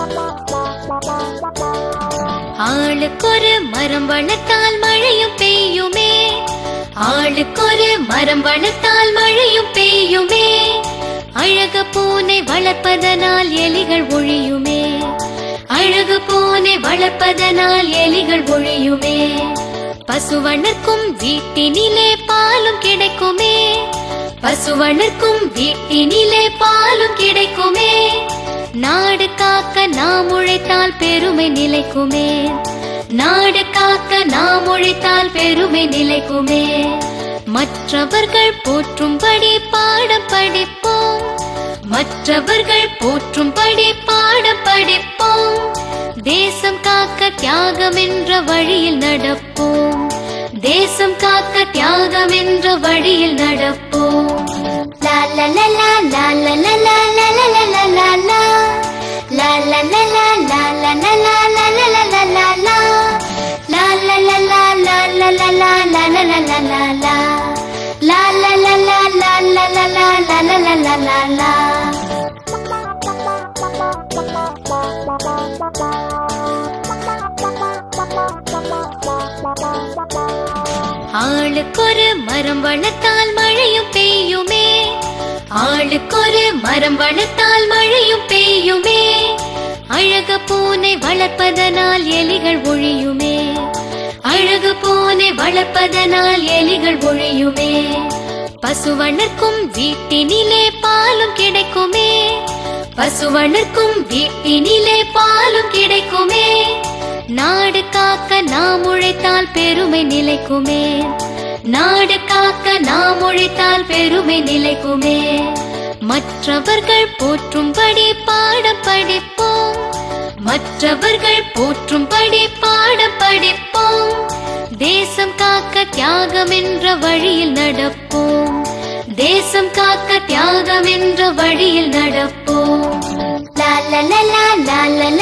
ஆளுக்கொரு மரம் வளர்த்தால் மழையும் பெய்யுமே ஆளுக்கொரு மரம் வளர்த்தால் மழையும் பெய்யுமே அழகு பூனை வளர்ப்பதனால் எலிகள் ஒழியுமே அழகு பூனை வளர்ப்பதனால் எலிகள் ஒழியுமே பசுவனர்க்கும் வீட்டினிலே பாலும் கிடைக்குமே பசுவனர்க்கும் வீட்டினிலே பாலும் கிடைக்குமே நாடு காக்க நாம் உழைத்தால் பெருமை நிலைக்குமே நாடு காக்க நாம் உழைத்தால் பெருமை நிலைக்குமே மற்றவர்கள் போற்றும்படி பாடம் படிப்போம் மற்றவர்கள் போற்றும்படி பாடம் படிப்போம் தேசம் காக்க தியாகம் என்ற வழியில் நடப்போம் தேசம் காக்க தியாகம் என்ற வழியில் நடப்போம் லா லா லா லா லா லா லா லா லா லா லா லா லா லா. லா லா லா லா லா லா லா லா லா லா லா லா லா லா. லா லா லா லா லா லா லா லா லா லா லா லா லா லா. லா லா லா லா லா லா லா லா லா லா லா லா லா லா. ஆளுக்கொரு மரம் வளர்த்தால் மழையும் பெய்யுமே ஆளுக்கொரு மரம் வளர்த்தால் மழையும் பெய்யுமே அழகு பூனை வளர்ப்பதனால் எலிகள் ஒழியுமே அழகு பூனை வளர்ப்பதனால் எலிகள் ஒழியுமே பசுவனர்க்கும் வீட்டினிலே பாலும் கிடைக்குமே பசுவனர்க்கும் வீட்டினிலே பாலும் கிடைக்குமே நாடு காக்க நாம் உழைத்தால் பெருமை நிலைக்குமே நாடு காக்க நாம் உழைத்தால் பெருமை நிலைக்குமே மற்றவர்கள் போற்றும்படி பாடம் படிப்போம் மற்றவர்கள் போற்றும்படி பாடம் படிப்போம் தேசம் காக்க தியாகம் என்ற வழியில் நடப்போம் தேசம் காக்க தியாகம் என்ற வழியில் நடப்போம் லா லா லா லா லா லா